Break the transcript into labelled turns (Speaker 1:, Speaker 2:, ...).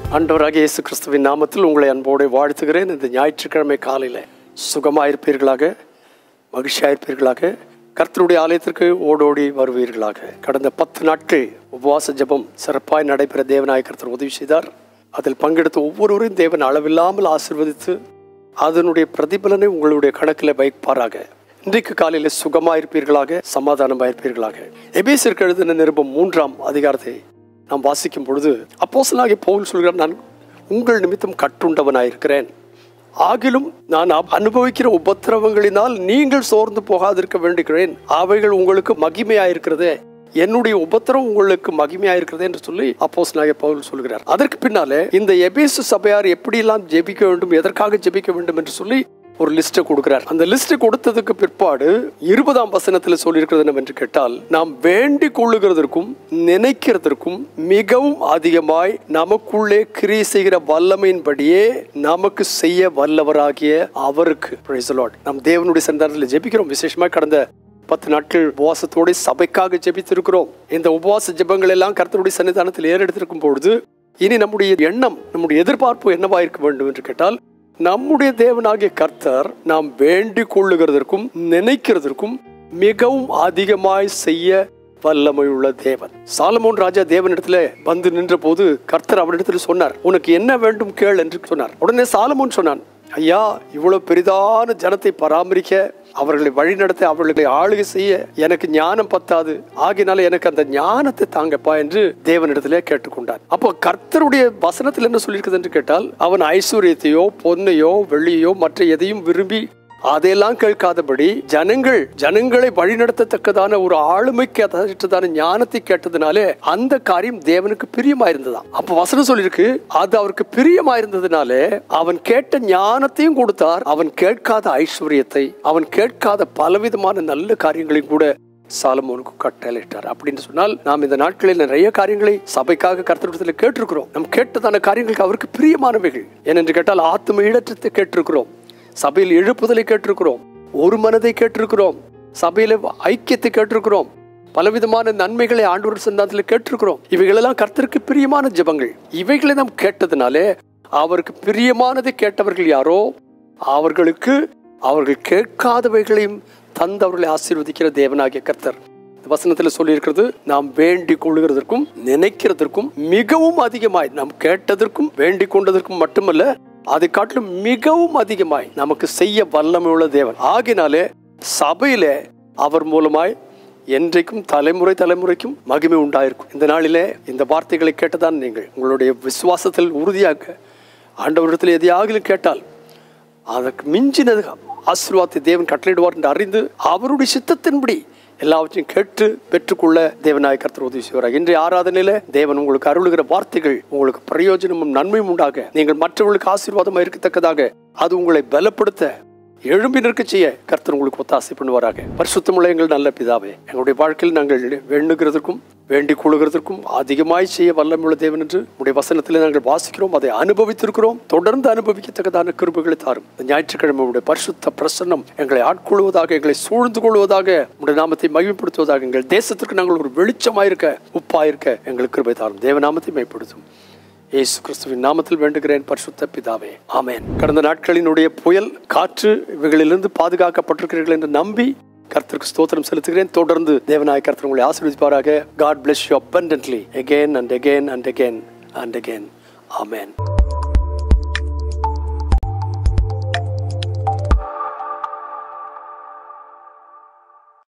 Speaker 1: ஆண்டவராகிய இயேசு கிறிஸ்துவின் நாமத்தில் உங்களை அன்போடு வாழ்த்துகிறேன் இந்த ஞாயிற்றுக்கிழமை காலையில் சுகமாயிருப்பீர்களாக மகிழ்ச்சியாயிருப்பீர்களாக கர்த்தருடைய ஆலயத்திற்கு ஓடோடி வருவீர்களாக கடந்த பத்து நாட்கள் உபவாச ஜெபம் சிறப்பாய் நடைபெற தேவநாய கர்த்தர் உதவி செய்தார் அதில் பங்கெடுத்த ஒவ்வொருவரையும் தேவன் அளவில்லாமல் ஆசிர்வதித்து அதனுடைய பிரதிபலனை உங்களுடைய கணக்கில் வைப்பாராக இன்றைக்கு காலையில் சுகமாயிருப்பீர்களாக சமாதானமாயிருப்பீர்களாக எபேசிற்கு எழுதின நிருபம் மூன்றாம் அதிகாரத்தை நாம் வாசிக்கும் பொழுது அப்போஸ்தலனாகிய பவுல் சொல்கிறார் நான் உங்கள் நிமித்தம் கட்டுண்டவனாயிருக்கிறேன் ஆகிலும் நான் அப்- அனுபவிக்கிற உபத்திரவங்களினால் நீங்கள் சோர்ந்து போகாதிருக்க வேண்டுகிறேன் அவைகள் உங்களுக்கு மகிமையாயிருக்கிறதே என்னுடைய உபத்திரம் உங்களுக்கு மகிமையாயிருக்கிறது என்று சொல்லி அப்போஸ் பவுல் சொல்கிறார் அதற்கு பின்னாலே இந்த எபேசு சபையார் எப்படியெல்லாம் ஜெபிக்க வேண்டும் எதற்காக ஜெபிக்க வேண்டும் என்று சொல்லி ஒரு லிஸ்ட்டை கொடுக்கிறார் அந்த லிஸ்ட் கொடுத்ததுக்கு பிற்பாடு இருபதாம் வசனத்தில் சொல்லியிருக்கிறது என்னவென்று கேட்டால் நாம் வேண்டிக் கொள்ளுகிறதற்கும் நினைக்கிறதற்கும் மிகவும் அதிகமாய் நமக்குள்ளே கிரியை செய்கிற வல்லமையின்படியே நமக்கு செய்ய வல்லவராகிய அவருக்கு Praise the Lord. நாம் தேவனுடைய சந்தானத்தில் ஜெபிக்கிறோம் விசேஷமாக கடந்த பத்து நாட்கள் உபவாசத்தோடு சபைக்காக ஜெபித்திருக்கிறோம் இந்த உபவாச ஜெபங்கள் எல்லாம் கர்த்தருடைய சன்னிதானத்தில் ஏறெடுத்திருக்கும் பொழுது இனி நம்முடைய எண்ணம் நம்முடைய எதிர்பார்ப்பு என்னவா இருக்க வேண்டும் என்று கேட்டால் நம்முடைய தேவனாகிய கர்த்தர் நாம் வேண்டிக் கொள்ளுகிறதற்கும் நினைக்கிறதற்கும் மிகவும் அதிகமாய் செய்ய வல்லமையுள்ள தேவன் சாலமோன் ராஜா தேவனிடத்துல வந்து நின்ற போது கர்த்தர் அவனிடத்தில் சொன்னார் உனக்கு என்ன வேண்டும் கேள் என்று சொன்னார் உடனே சாலமோன் சொன்னான் ஐயா இவ்வளவு பெரிதான ஜனத்தை பராமரிக்க அவர்களை வழிநடத்த அவர்களை ஆளுகை செய்ய எனக்கு ஞானம் பத்தாது ஆகினால எனக்கு அந்த ஞானத்தை தாங்கப்பா என்று தேவனிடத்திலே கேட்டுக்கொண்டார் அப்போ கர்த்தருடைய வசனத்தில் என்ன சொல்லியிருக்குது என்று கேட்டால் அவன் ஐஸ்வர்யத்தையோ பொன்னையோ வெள்ளியோ மற்ற எதையும் விரும்பி அதையெல்லாம் கேட்காதபடி ஜனங்கள் ஜனங்களை வழிநடத்தத்தக்கதான ஒரு ஆளுமைக்கு அதற்கான ஞானத்தை கேட்டதுனாலே அந்த காரியம் தேவனுக்கு பிரியமாயிருந்ததாம் அப்ப வசனம் சொல்லியிருக்கு அது அவருக்கு பிரியமாயிருந்ததுனாலே அவன் கேட்ட ஞானத்தையும் கொடுத்தார் அவன் கேட்காத ஐஸ்வர்யத்தை அவன் கேட்காத பலவிதமான நல்ல காரியங்களையும் கூட சாலமோனுக்கு கட்டளையிட்டார் அப்படின்னு சொன்னால் நாம் இந்த நாட்களில் நிறைய காரியங்களை சபைக்காக கர்த்தரிடத்தில் கேட்டிருக்கிறோம் நம் கேட்டதான காரியங்களுக்கு அவருக்கு பிரியமானவைகள் ஏனென்று கேட்டால் ஆத்ம ஈடற்றத்தை கேட்டிருக்கிறோம் சபையில் எழுப்புதலை கேட்டிருக்கிறோம் ஒரு மனதை கேட்டிருக்கிறோம் சபையில ஐக்கியத்தை கேட்டிருக்கிறோம் பலவிதமான நன்மைகளை ஆண்டவர் சந்தானத்தில் கேட்டிருக்கிறோம் இவைகளெல்லாம் கர்த்தருக்கு பிரியமான ஜெபங்கள் இவைகளை நாம் கேட்டதுனாலே அவருக்கு பிரியமானதை கேட்டவர்கள் யாரோ அவர்களுக்கு அவர்கள் கேட்காதவைகளையும் தந்தவர்களை ஆசீர்வதிக்கிற தேவனாகிய கர்த்தர் இந்த வசனத்தில் சொல்லியிருக்கிறது நாம் வேண்டிக் கொள்ளுகிறதற்கும் நினைக்கிறதற்கும் மிகவும் அதிகமாய் நாம் கேட்டதற்கும் வேண்டிக் கொண்டதற்கும் மட்டுமல்ல அதை காட்டிலும் மிகவும் அதிகமாய் நமக்கு செய்ய வல்லமையுள்ள தேவன் ஆகினாலே சபையிலே அவர் மூலமாய் என்றைக்கும் தலைமுறை தலைமுறைக்கும் மகிமை உண்டாயிருக்கும் இந்த நாளிலே இந்த வார்த்தைகளை கேட்டதான் நீங்கள் உங்களுடைய விசுவாசத்தில் உறுதியாக ஆண்டவரிடத்தில் எதையாகிலும் கேட்டால் அதற்கு மிஞ்சினது ஆசீர்வாதத்தை தேவன் கட்டளையிடுவார் என்று அறிந்து அவருடைய சித்தத்தின்படி எல்லாவற்றையும் கேட்டு பெற்றுக்கொள்ள தேவனாய கர்த்தர் உதவி செய்வார் இன்றைய ஆராதனையில தேவன் உங்களுக்கு அருளுகிற வார்த்தைகள் உங்களுக்கு பிரயோஜனமும் நன்மையும் உண்டாக நீங்கள் மற்றவர்களுக்கு ஆசீர்வாதமாக இருக்கத்தக்கதாக அது உங்களை பலப்படுத்த எழும்பி நிற்க செய்ய கர்த்தர் உங்களுக்கு ஒத்தாசை பண்ணுவாராக பரிசுத்தமுள்ள எங்கள் நல்ல பிதாவே எங்களுடைய வாழ்க்கையில் நாங்கள் வேண்டுகிறதற்கும் வேண்டிக் கொள்ளுகிறதற்கும் அதிகமாய் செய்ய வல்லமுள்ள தேவன் என்று உடைய வசனத்தில் நாங்கள் வாசிக்கிறோம் அதை அனுபவித்திருக்கிறோம் தொடர்ந்து அனுபவிக்கத்தக்கதான கிருபைகளை தாரும் இந்த ஞாயிற்றுக்கிழமை உடைய பரிசுத்த பிரசன்னம் எங்களை ஆட்கொள்வதாக எங்களை சூழ்ந்து கொள்வதாக உடைய நாமத்தை மகிமைப்படுத்துவதாக எங்கள் தேசத்திற்கு நாங்கள் ஒரு வெளிச்சமாயிருக்க உப்பாயிருக்க எங்களுக்கு கிருபை தாரும் தேவநாமத்தை மைப்படுத்தும் இயேசு கிறிஸ்துவின் நாமத்தில் வேண்டுகிறேன் பரிசுத்த பிதாவே ஆமென் கடந்த நாட்களினுடைய புயல் காற்று இவைகளிலிருந்து பாதுகாக்கப்பட்டிருக்கிறீர்கள் என்று நம்பி கர்த்தருக்கு ஸ்தோத்திரம் செலுத்துகிறேன் தொடர்ந்து தேவநாய கர்த்தர் உங்களை ஆசீர்வதிப்பாராக God bless you abundantly again and again and again and again amen